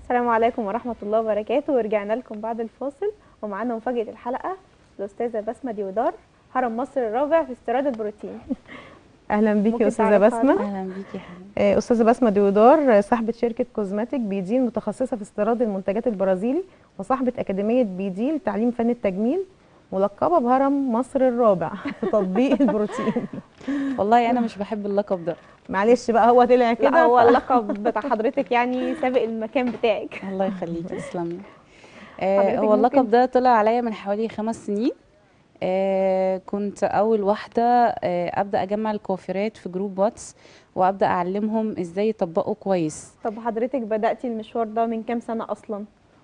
السلام عليكم ورحمة الله وبركاته ورجعنا لكم بعد الفاصل ومعانا مفاجأة الحلقة الأستاذة بسمة ديودار هرم مصر الرابع في استيراد البروتين اهلا بيكي ممكن يا استاذه تعرفها بسمه لنا؟ اهلا بيكي يا حبيبي آه، استاذه بسمه ديودار آه، صاحبه شركه كوزماتيك بيديل متخصصه في استيراد المنتجات البرازيلي وصاحبه اكاديميه بيديل تعليم فن التجميل ملقبه بهرم مصر الرابع في تطبيق البروتين والله انا مش بحب اللقب ده معلش بقى هو طلع لا كده هو ف- اللقب بتاع حضرتك يعني سابق المكان بتاعك الله يخليكي تسلمي آه حضرتك هو اللقب ممكن- ده طلع عليا من حوالي خمس سنين آه كنت اول واحده آه ابدا اجمع الكوافيرات في جروب واتس وابدا اعلمهم ازاي يطبقوا كويس طب حضرتك بدأتي المشوار ده من كام سنة أصلا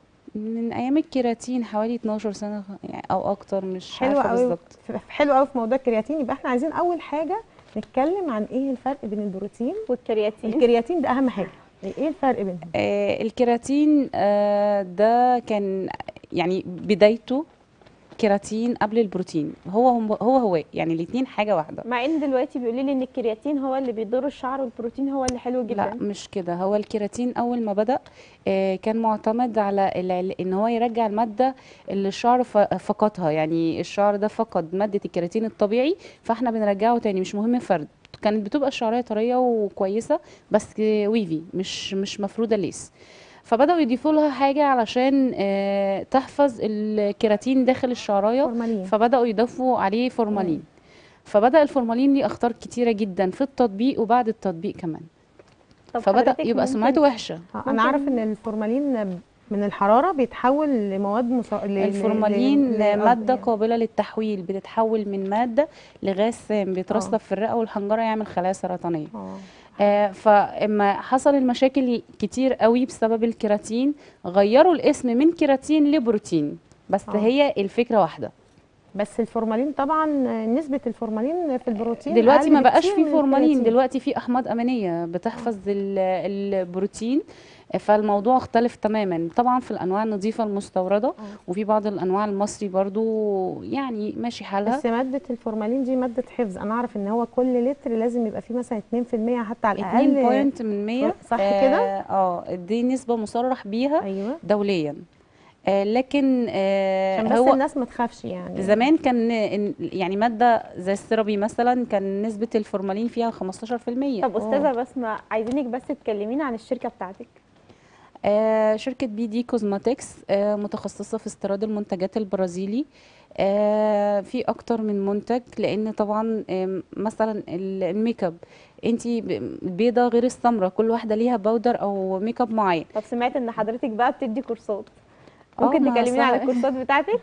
من ايام الكيراتين حوالي 12 سنه يعني او اكتر مش حلو عارفه قوي بالظبط حلو قوي في موضوع الكرياتين يبقى احنا عايزين اول حاجه نتكلم عن ايه الفرق بين البروتين والكرياتين الكرياتين ده اهم حاجه ايه الفرق بينهم آه الكيراتين آه ده كان يعني بدايته كيراتين قبل البروتين هو هو هو, هو يعني الاثنين حاجه واحده مع ان دلوقتي بيقولوا لي ان الكرياتين هو اللي بيضر الشعر والبروتين هو اللي حلو جدا لا مش كده هو الكيراتين اول ما بدأ آه، كان معتمد على العل- ان هو يرجع المادة اللي الشعر ف- فقدها يعني الشعر ده فقد مادة الكيراتين الطبيعي فاحنا بنرجعه تاني مش مهم فرد كانت بتبقى الشعرية طرية وكويسة بس ويفي مش مش مفرودة ليس فبدأوا يضيفوا لها حاجة علشان آه، تحفظ الكيراتين داخل الشعراية فورمالين فبدأوا يضيفوا عليه فورمالين فبدأ الفورمالين ليه أخطار كتيرة جدا في التطبيق وبعد التطبيق كمان طب فبدأ حضرتك يبقى ممكن- سمعته وحشة آه، ممكن- انا اعرف ان الفورمالين من الحراره بيتحول لمواد مص... ل- ل- الفورمالين ل- ل- مادة يعني- قابلة للتحويل بتتحول من مادة لغاز سام بيترسب آه. في الرئة والحنجرة يعمل خلايا سرطانية اه آه فاما حصل المشاكل كتير قوي بسبب الكيراتين غيروا الاسم من كيراتين لبروتين بس آه. هي الفكرة واحدة بس الفورمالين طبعا نسبة الفورمالين في البروتين دلوقتي أقل ما بقاش بكتير في من فورمالين الكرياتين. دلوقتي في احماض امينيه بتحفظ ال- البروتين فالموضوع اختلف تماما طبعا في الانواع النظيفه المستورده وفي بعض الانواع المصري برضو يعني ماشي حالها بس مادة الفورمالين دي مادة حفظ أنا أعرف إن هو كل لتر لازم يبقى فيه مثلا 2% حتى على 2 الأقل بوينت من 100 صح كده؟ اه دي نسبه مصرح بيها أيوه دوليا آه لكن آه عشان بس هو الناس ما تخافش يعني زمان كان إن- يعني ماده زي السيرابي مثلا كان نسبه الفورمالين فيها 15% طب استاذه بسمه عايزينك بس تكلمينا عن الشركه بتاعتك آه شركة بي دي كوزماتكس آه متخصصة في استيراد المنتجات البرازيلي آه في أكتر من منتج لأن طبعا آم، مثلا ال- الميك اب انتي ب- البيضة غير السمرة كل واحدة ليها باودر أو ميك اب معين طب سمعت ان حضرتك بقى بتدي كورسات آه، ممكن ما تكلمينا عن صح. الكورسات بتاعتك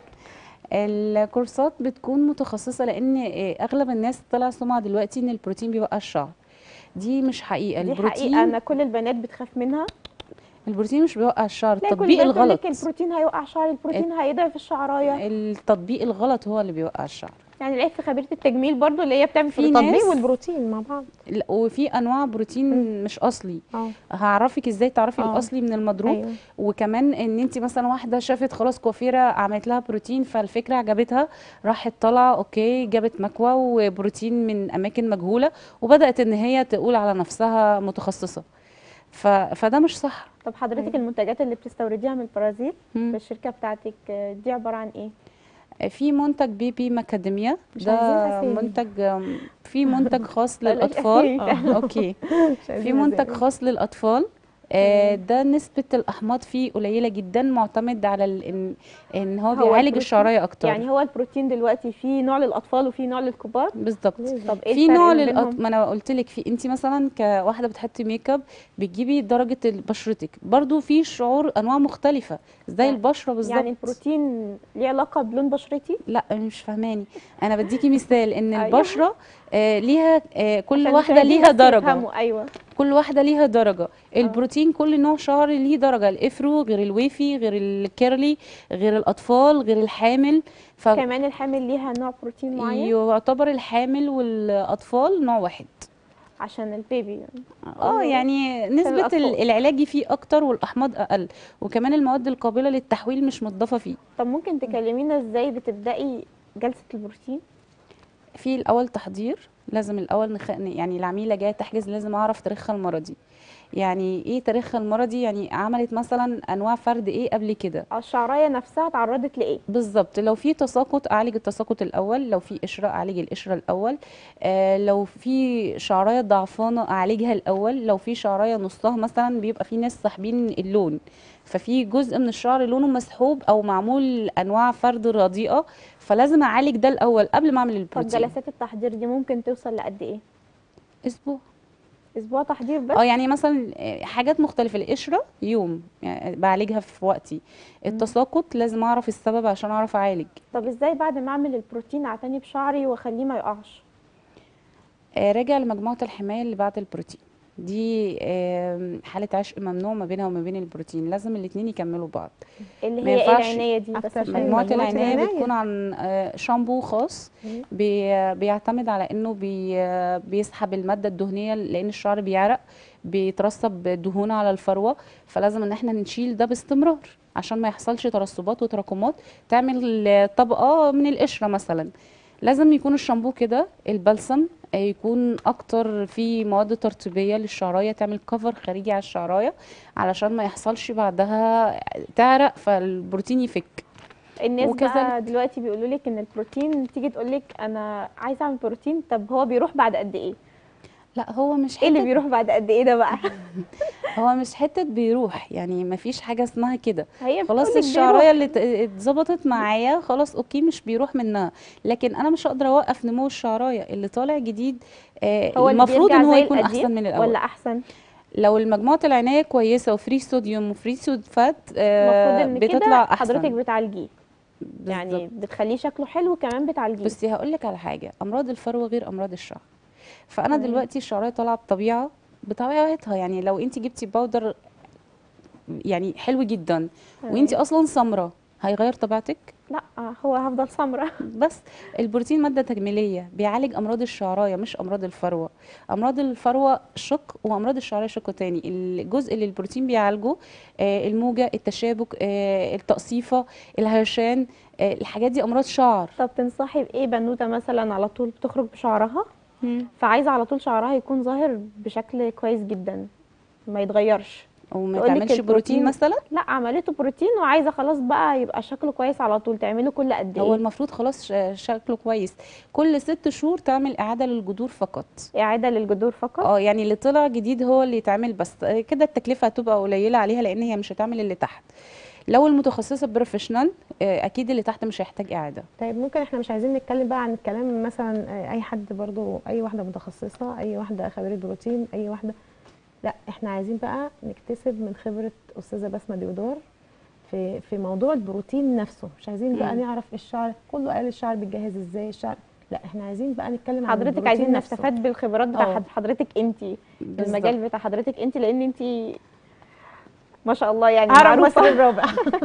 الكورسات بتكون متخصصة لأن آه، أغلب الناس طلع سمعة دلوقتي إن البروتين بيوقع الشعر دي مش حقيقة دي البروتين حقيقه انا كل البنات بتخاف منها البروتين مش بيوقع الشعر لا كل التطبيق البنات تقول الغلط لك البروتين هيوقع شعري البروتين هيضعف الشعرايه التطبيق الغلط هو اللي بيوقع الشعر يعني العيب في خبيره التجميل برضو اللي هي بتعمل في في التطبيق ناس- والبروتين مع بعض لا، وفي انواع بروتين مش اصلي اه هعرفك ازاي تعرفي آه. الاصلي من المضروب أيوه وكمان ان انت مثلا واحده شافت خلاص كوافيره عملت لها بروتين فالفكره عجبتها راحت طالعه اوكي جابت مكوى وبروتين من اماكن مجهوله وبدات ان هي تقول على نفسها متخصصه ف... فده مش صح طب حضرتك المنتجات اللي بتستورديها من البرازيل مم. في الشركه بتاعتك آه، دي عباره عن ايه في منتج بيبي ماكاديميا مش ده عايزين أسامي. منتج آم، في منتج خاص بلاش للاطفال أسامي. آه، اوكي مش في عايزين منتج أزاي. خاص للاطفال آه، ده نسبة الأحماض فيه قليلة جدا معتمد على ال- إن, إن هو هو بيعالج البروتين- الشعراية أكتر يعني هو البروتين دلوقتي في نوع للاطفال وفي نوع للكبار بالظبط طب ايه في الفرق نوع ما للأط... بينهم؟ ما انا قلت لك في انت مثلا كواحده بتحطي ميك اب بتجيبي درجه بشرتك برضو في شعور انواع مختلفه زي يعني- البشره بالظبط يعني البروتين ليه علاقه بلون بشرتي لا مش فاهماني انا بديكي مثال ان أيوة. البشره آه ليها آه كل عشان واحده المشاهدين ليها بس درجه يفهموا، ايوه كل واحده ليها درجه البروتين كل نوع شعر ليه درجه الافرو غير الويفي غير الكيرلي غير الاطفال غير الحامل ف كمان الحامل ليها نوع بروتين معين يعتبر الحامل والاطفال نوع واحد عشان البيبي يعني اه يعني نسبه الأطفال. ال- العلاجي فيه اكتر والاحماض اقل وكمان المواد القابله للتحويل مش مضافه فيه طب ممكن تكلمينا ازاي بتبداي جلسه البروتين في الاول تحضير لازم الاول نخ... يعني العميله جايه تحجز لازم اعرف تاريخها المرضي يعني ايه تاريخها المرضي يعني عملت مثلا انواع فرد ايه قبل كده الشعرايه نفسها اتعرضت لايه بالظبط لو في تساقط اعالج التساقط الاول لو في قشره اعالج القشره الاول آه لو في شعرايه ضعفانه اعالجها الاول لو في شعرايه نصها مثلا بيبقى في ناس ساحبين اللون ففي جزء من الشعر لونه مسحوب او معمول انواع فرد رديئه فلازم اعالج ده الاول قبل ما اعمل طب البروتين جلسات التحضير دي ممكن توصل لقد ايه اسبوع اسبوع تحضير بس اه يعني مثلا آه، حاجات مختلفة القشرة يوم يعني بعالجها في وقتي التساقط لازم اعرف السبب عشان اعرف اعالج طب ازاي بعد ما اعمل البروتين اعتني بشعري واخليه ما يقعش آه، راجع لمجموعة الحماية اللي بعد البروتين دي آم، حالة عشق ممنوع ما بينها وما بين البروتين لازم الاتنين يكملوا بعض اللي ما هي ايه ينفعش العنايه دي بس أفتح عشان مجموعة مجموعة العناية العناية. بتكون عن آه، شامبو خاص مم. بي بيعتمد على انه بي بيسحب المادة الدهنية لان الشعر بيعرق بيترسب دهون على الفروة فلازم ان احنا نشيل ده باستمرار عشان ما يحصلش ترسبات وتراكمات تعمل طبقة من القشرة مثلا لازم يكون الشامبو كده البلسم آه، يكون اكتر فيه مواد ترطيبيه للشعرايه تعمل كفر خارجي على الشعرايه علشان ما يحصلش بعدها تعرق فالبروتين يفك الناس بقى وكذلك- دلوقتي بيقولوا لك ان البروتين تيجي تقول لك انا عايزه اعمل بروتين طب هو بيروح بعد قد ايه لا هو مش ايه اللي حتة- بيروح بعد قد ايه ده بقى هو مش حته بيروح يعني ما فيش حاجه اسمها كده هي خلاص بتقولك الشعرايه اللي ات- اتظبطت معايا خلاص اوكي مش بيروح منها لكن انا مش هقدر اوقف نمو الشعرايه اللي طالع جديد آه هو اللي المفروض بيرجع ان هو زي يكون القديم احسن من الاول ولا احسن لو المجموعه العنايه كويسه وفري صوديوم وفري سولفات آه المفروض ان كده بتطلع احسن حضرتك بتعالجيه يعني بالظبط. بتخليه شكله حلو كمان بتعالجيه بصي هقول لك على حاجه امراض الفروه غير امراض الشعر فانا تمام. دلوقتي الشعرايه طالعه بطبيعه بطبيعتها يعني لو انت جبتي باودر يعني حلو جدا وانت اصلا سمراء هيغير طبيعتك لا هو هفضل سمرة بس البروتين ماده تجميليه بيعالج امراض الشعرايه مش امراض الفروه امراض الفروه شق وامراض الشعرايه شق تاني الجزء اللي البروتين بيعالجه آه، الموجه التشابك آه، التقصيفه الهشان آه، الحاجات دي امراض شعر طب تنصحي بايه بنوته مثلا على طول بتخرج بشعرها فعايزه على طول شعرها يكون ظاهر بشكل كويس جدا ما يتغيرش وما تقولك تعملش بروتين البروتين- مثلا لا عملته بروتين وعايزه خلاص بقى يبقى شكله كويس على طول تعمله كل قد هو ايه المفروض خلاص ش- شكله كويس كل ست شهور تعمل اعاده للجذور فقط اعاده للجذور فقط اه يعني اللي طلع جديد هو اللي يتعمل بس آه، كده التكلفه هتبقى قليله عليها لان هي مش هتعمل اللي تحت لو المتخصصه بروفيشنال آه، اكيد اللي تحت مش هيحتاج اعاده طيب ممكن احنا مش عايزين نتكلم بقى عن الكلام مثلا آه، اي حد برضو اي واحده متخصصه اي واحده خبيره بروتين اي واحده لا احنا عايزين بقى نكتسب من خبره استاذه بسمه ديودار في في موضوع البروتين نفسه مش عايزين بقى مم. نعرف الشعر كله قال الشعر بيتجهز ازاي الشعر لا احنا عايزين بقى نتكلم عن حضرتك البروتين عايزين نفسه. نستفاد بالخبرات بتاع اه. حد- حضرتك انت بالظبط. المجال بتاع حضرتك انت لان انت ما شاء الله يعني هرم معروفه مصر الرابع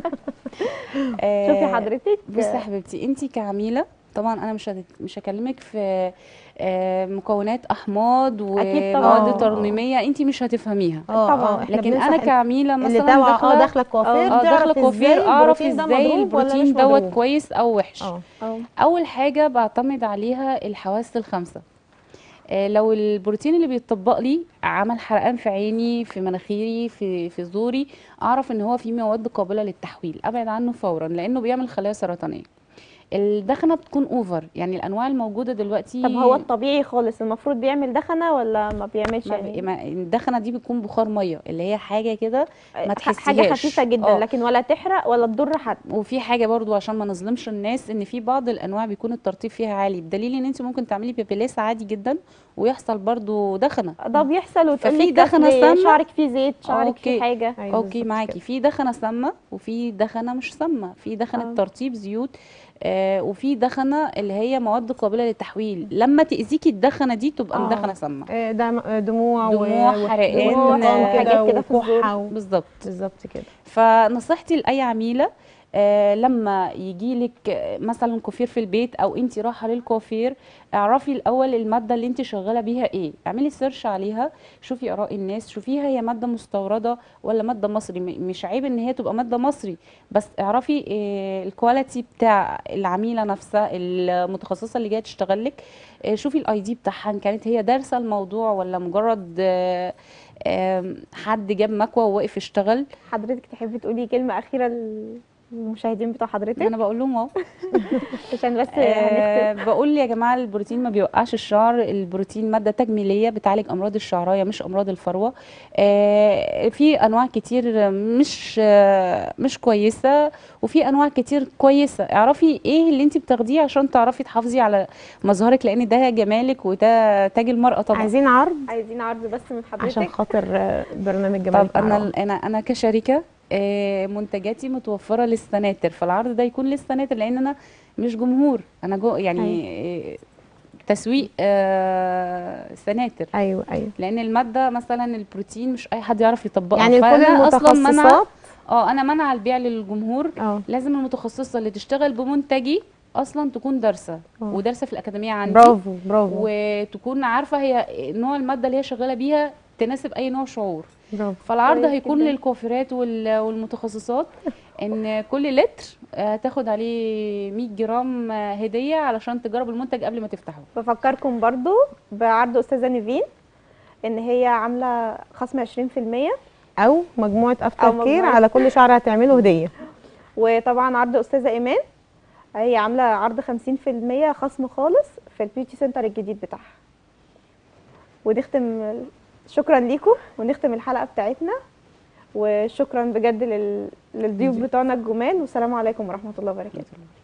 آه، شوفي حضرتك بصي يا حبيبتي انت كعميله طبعا انا مش هت- مش هكلمك في آه، مكونات احماض أكيد طبعاً. ومواد اه. ترميميه انت مش هتفهميها اه طبعاً. اه احنا لكن انا بننصح كعميله اللي مثلا داخله اه داخله داخله كوافير اه داخله تعرف كوافير ازاي اعرف البروتين ده ازاي مضروب ولا البروتين مش دوت مضروب. كويس او وحش اه اه اول حاجه بعتمد عليها الحواس الخمسه آه، لو البروتين اللي بيتطبق لي عمل حرقان في عيني في مناخيري في في زوري اعرف ان هو فيه مواد قابله للتحويل ابعد عنه فورا لانه بيعمل خلايا سرطانيه الدخنه بتكون اوفر يعني الانواع الموجوده دلوقتي طب هو الطبيعي خالص المفروض بيعمل دخنه ولا ما بيعملش ما يعني ما- الدخنه دي بتكون بخار ميه اللي هي حاجه كده ما ح- حاجه تحسيهاش. خفيفه جدا اه. لكن ولا تحرق ولا تضر حد وفي حاجه برضو عشان ما نظلمش الناس ان في بعض الانواع بيكون الترطيب فيها عالي بدليل ان انت ممكن تعملي بيبيليس عادي جدا ويحصل برضو دخنه ده بيحصل وتقول ففي لك دخنة أصل سامة؟ شعرك فيه زيت شعرك أوكي. فيه حاجه أيوة اوكي بالظبط معاكي كده. في دخنه سامه وفي دخنه مش سامه في دخنه آه. ترطيب زيوت آه وفي دخنه اللي هي مواد قابله للتحويل لما تاذيكي الدخنه دي تبقى آه. مدخنه سامه آه، دم- آه، دموع و- دموع، و- حرقان، وحرقان آه، كده حاجات كده في الزور. وكحه و- بالظبط بالظبط كده فنصيحتي لاي عميله آه لما يجي لك مثلا كوافير في البيت او انت رايحه للكوافير اعرفي الاول الماده اللي انت شغاله بيها ايه اعملي سيرش عليها شوفي اراء الناس شوفيها هي ماده مستورده ولا ماده مصري م- مش عيب ان هي تبقى ماده مصري بس اعرفي آه الكواليتي بتاع العميله نفسها المتخصصه اللي جايه تشتغل لك آه شوفي الاي دي بتاعها ان كانت هي دارسه الموضوع ولا مجرد آه آم، حد جاب مكوى ووقف يشتغل حضرتك تحبي تقولي كلمه اخيره للمشاهدين بتوع حضرتك انا بقول لهم اهو عشان بس هنختم آه بقول يا جماعه البروتين ما بيوقعش الشعر البروتين ماده تجميليه بتعالج امراض الشعرايه مش امراض الفروه آه في انواع كتير مش آه مش كويسه وفي انواع كتير كويسه اعرفي ايه اللي انت بتاخديه عشان تعرفي تحافظي على مظهرك لان ده جمالك وده تاج المراه طبعا عايزين عرض عايزين عرض بس من عشان حضرتك خاطر آه، برنامج جمال طب انا انا انا كشركه آه، منتجاتي متوفره للسناتر فالعرض ده يكون للسناتر لان انا مش جمهور انا جو يعني آه، تسويق آه، سناتر ايوه ايوه لان الماده مثلا البروتين مش اي حد يعرف يطبقها يعني كل فأنا أصلاً منع- المتخصصات اه انا منع البيع للجمهور اه لازم المتخصصه اللي تشتغل بمنتجي اصلا تكون دارسه آه. ودارسه في الاكاديميه عندي برافو برافو وتكون عارفه هي نوع الماده اللي هي شغاله بيها تناسب اي نوع شعور برافو فالعرض كويس هيكون جداً. للكوافيرات وال- والمتخصصات ان كل لتر آه، تاخد عليه 100 جرام آه، هديه علشان تجرب المنتج قبل ما تفتحه بفكركم برضو بعرض استاذه نيفين ان هي عامله خصم 20% او مجموعه أو افتر كير مجموعة- على كل شعر هتعمله هديه وطبعا عرض استاذه ايمان هي عامله عرض 50% خصم خالص في البيوتي سنتر الجديد بتاعها ونختم شكرا ليكم ونختم الحلقه بتاعتنا وشكرا بجد لل... للضيوف بتوعنا الجمال والسلام عليكم ورحمه الله وبركاته